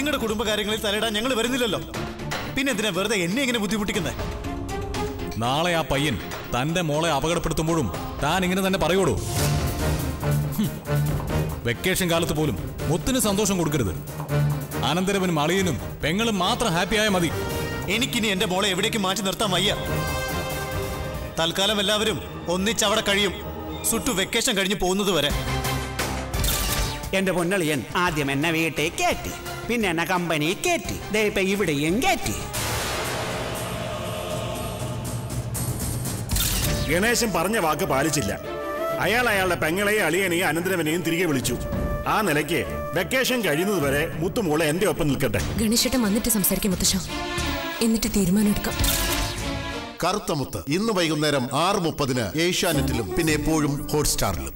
നിങ്ങളുടെ കുടുംബകാര്യങ്ങളിൽ തലയിടാൻ ഞങ്ങൾ വരുന്നില്ലല്ലോ പിന്നെ എന്തിനാ വെറുതെ എന്നെ ഇങ്ങനെ ബുദ്ധിമുട്ടിക്കുന്നത് നാളെ ആ പയ്യൻ തന്റെ മോളെ അപകടപ്പെടുത്തുമ്പോഴും താൻ ഇങ്ങനെ തന്നെ പറയോടൂ ഹും. വെക്കേഷൻ കാലത്ത് പോലും മുത്തിന് സന്തോഷം കൊടുക്കരുത് അനന്തരവനും അളിയനും പെങ്ങളും മാത്രം ഹാപ്പിയായ മതി എനിക്കിനി എന്റെ മോളെ എവിടേക്ക് മാറ്റി നിർത്താൻ വയ്യ തൽക്കാലം എല്ലാവരും ഒന്നിച്ചവിടെ കഴിയും സുട്ടു വെക്കേഷൻ കഴിഞ്ഞ് പോകുന്നത് വരെ എന്റെ പൊന്നളിയൻ ആദ്യം എന്നെ വീട്ടിൽ കയറ്റി പിന്നെ എന്നെ കമ്പനി കയറ്റി ദേ ഇപ്പൊ ഇവിടെയും കയറ്റി ഗണേശൻ പറഞ്ഞ വാക്ക് പാലിച്ചില്ല അയാൾ അയാളുടെ പെങ്ങളെയും അളിയനെയും അനന്തരവനെയും തിരികെ വിളിച്ചു ആ നിലയ്ക്ക് വെക്കേഷൻ കഴിയുന്നതുവരെ മുത്തുമോളെ എന്റെ ഒപ്പം നിൽക്കട്ടെ ഗണേശേട്ടൻ വന്നിട്ട് സംസാരിക്കും മുത്തശ്ശ എന്നിട്ട് തീരുമാനം എടുക്കാം കറുത്തമുത്ത് ഇന്ന് വൈകുന്നേരം ആറ് മുപ്പതിന് ഏഷ്യാനെറ്റിലും പിന്നെ എപ്പോഴും ഹോട്ട്സ്റ്റാറിലും